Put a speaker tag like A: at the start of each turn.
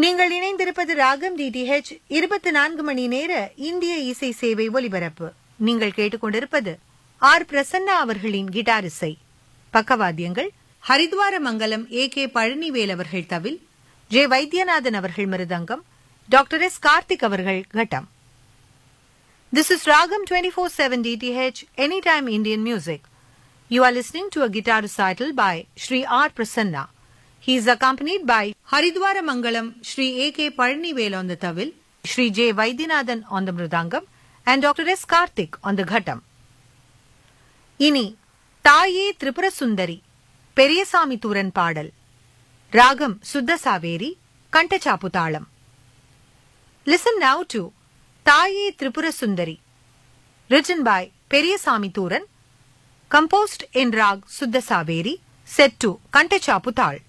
A: நீங்கள் இணைந்திருப்பது ராகம் டிடிஹெச் இருபத்தி நான்கு மணி நேர இந்திய இசை சேவை ஒலிபரப்பு நீங்கள் கேட்டுக்கொண்டிருப்பது ஆர் பிரசன்னா அவர்களின் கிட்டார் இசை பக்கவாத்தியங்கள் ஹரித்வார மங்கலம் ஏ கே பழனிவேல் அவர்கள் தவில் ஜே வைத்தியநாதன் அவர்கள் மிருதங்கம் டாக்டர் எஸ் கார்த்திக் அவர்கள் கட்டம் This is Ragam 24/7 DTH Anytime Indian Music. You are listening to a guitar recital by Sri R. Prasanna. He is accompanied by Haridwara Mangalam Sri A. K. Parnivel on the tawil, Sri J. Vaidyanathan on the mridangam, and Dr. S. Karthik on the ghatam. இனி தாயே திரிபுர சுந்தரி பெரியசாமி தூரன் பாடல் ராகம் சுத்த சாவேரி கண்டச்சாப்பு தாளம் listen now to தாயே Tripura Sundari written by Periyasamy Thooran composed in rag Suddha Saveri, set to Kantachapu Tal.